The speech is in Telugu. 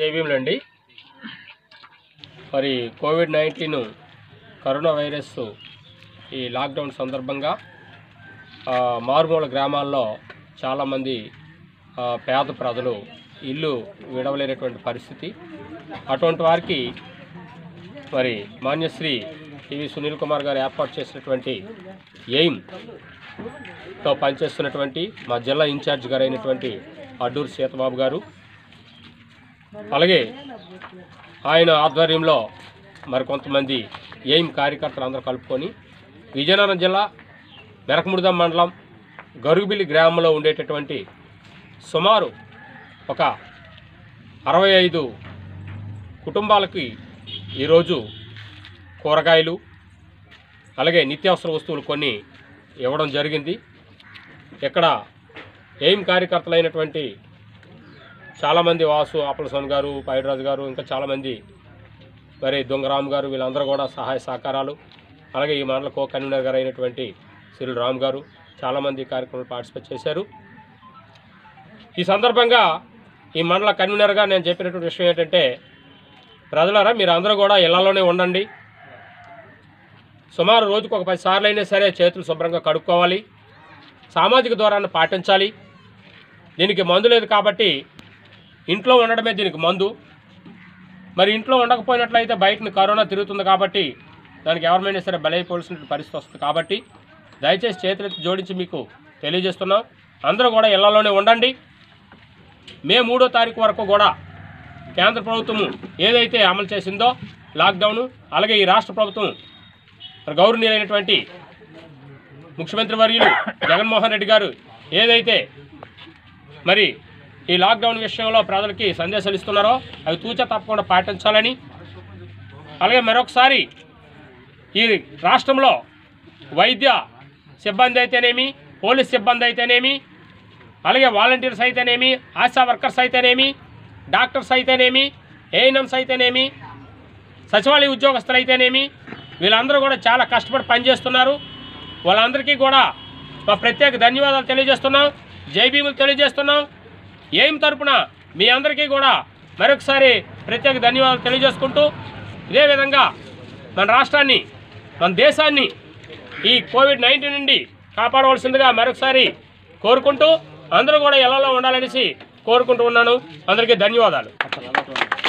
జైభీములండి మరి కోవిడ్ నైన్టీన్ కరోనా వైరస్ ఈ లాక్డౌన్ సందర్భంగా ఆ, మారుమూల గ్రామాల్లో చాలామంది ఆ, పేద ప్రజలు ఇల్లు విడవలేనటువంటి పరిస్థితి అటువంటి వారికి మరి మాన్యశ్రీ టివి సునీల్ కుమార్ గారు ఏర్పాటు చేసినటువంటి ఎయిమ్తో పనిచేస్తున్నటువంటి మా జిల్లా ఇన్ఛార్జ్ గారు అయినటువంటి అడ్డూరు సీతబాబు గారు అలాగే ఆయన ఆధ్వర్యంలో మరికొంతమంది ఎయిమ్ కార్యకర్తలు అందరూ కలుపుకొని విజయనగరం జిల్లా మెరకముడిదం మండలం గరుగుబిల్లి గ్రామంలో ఉండేటటువంటి సుమారు ఒక అరవై ఐదు కుటుంబాలకి ఈరోజు కూరగాయలు అలాగే నిత్యావసర వస్తువులు కొన్ని ఇవ్వడం జరిగింది ఇక్కడ ఎయిమ్ కార్యకర్తలైనటువంటి చాలామంది వాసు అప్పలస్వామి గారు పైడరాజు గారు ఇంకా చాలామంది మరి దొంగరామ్ గారు వీళ్ళందరూ కూడా సహాయ సహకారాలు అలాగే ఈ మండల కో కన్వీనర్ గారు అయినటువంటి సిరుల్ రామ్ గారు చాలామంది ఈ కార్యక్రమంలో పార్టిసిపేట్ చేశారు ఈ సందర్భంగా ఈ మండల కన్వీనర్గా నేను చెప్పినటువంటి విషయం ఏంటంటే ప్రజలారా మీరు అందరూ కూడా ఇళ్లలోనే ఉండండి సుమారు రోజుకు ఒక పది సార్లు అయినా సరే చేతులు శుభ్రంగా కడుక్కోవాలి సామాజిక దూరాన్ని పాటించాలి దీనికి మందు లేదు కాబట్టి ఇంట్లో ఉండడమే దీనికి మందు మరి ఇంట్లో ఉండకపోయినట్లయితే బయటని కరోనా తిరుగుతుంది కాబట్టి దానికి ఎవరిమైనా సరే బలైపోవాల్సిన పరిస్థితి వస్తుంది కాబట్టి దయచేసి చేతులెత్తి జోడించి మీకు తెలియజేస్తున్నాం అందరూ కూడా ఇళ్లలోనే ఉండండి మే మూడో తారీఖు వరకు కూడా కేంద్ర ప్రభుత్వము ఏదైతే అమలు చేసిందో లాక్డౌన్ అలాగే ఈ రాష్ట్ర ప్రభుత్వం మరి గౌరవనీయులైనటువంటి ముఖ్యమంత్రి వర్యులు జగన్మోహన్ రెడ్డి గారు ఏదైతే మరి ఈ లాక్డౌన్ విషయంలో ప్రజలకి సందేశాలు ఇస్తున్నారో అవి తూచా తప్పకుండా పాటించాలని అలాగే మరొకసారి ఈ రాష్ట్రంలో వైద్య సిబ్బంది అయితేనేమి పోలీస్ సిబ్బంది అయితేనేమి అలాగే వాలంటీర్స్ అయితేనేమి ఆశా వర్కర్స్ అయితేనేమి డాక్టర్స్ అయితేనేమి ఏఎన్ఎంస్ అయితేనేమి సచివాలయ ఉద్యోగస్తులు అయితేనేమి వీళ్ళందరూ కూడా చాలా కష్టపడి పనిచేస్తున్నారు వాళ్ళందరికీ కూడా మా ప్రత్యేక ధన్యవాదాలు తెలియజేస్తున్నాం జై భీములు తెలియజేస్తున్నాం ఏం తరపున మీ అందరికీ కూడా మరొకసారి ప్రత్యేక ధన్యవాదాలు తెలియజేసుకుంటూ ఇదే విధంగా మన రాష్ట్రాన్ని మన దేశాన్ని ఈ కోవిడ్ నైన్టీన్ నుండి కాపాడవలసిందిగా మరొకసారి కోరుకుంటూ అందరూ కూడా ఇళ్లలో ఉండాలనేసి కోరుకుంటూ ఉన్నాను అందరికీ ధన్యవాదాలు